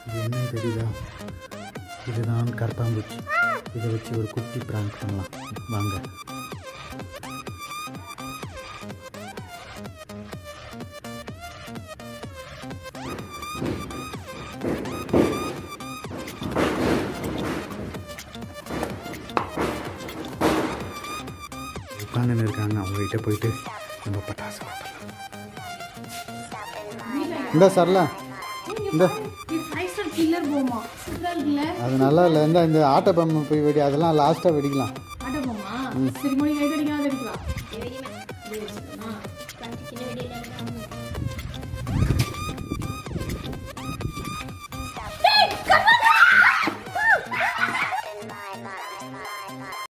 இது என்ன தெரியுதா இதுதான் கரப்பாம்பூச்சி இதை வச்சு ஒரு குட்டி ப்ராங்க் பண்ணலாம் வாங்க உட்காந்துன்னு இருக்காங்க அவங்ககிட்ட போயிட்டு நம்ம பட்டாசு வாங்கலாம் இந்த சரலா இந்த ஃபைவ் ஸ்டார் கில்லர் போமா சூப்பராக இருக்குல்ல அது நல்லா இல்லை இந்த இந்த ஆட்டோ பம்பு போய் வெடி அதெல்லாம் லாஸ்ட்டாக வெடிக்கலாம் ஆட்ட போமா சரி மணி லைட் அடிக்காத அடிக்கலாம்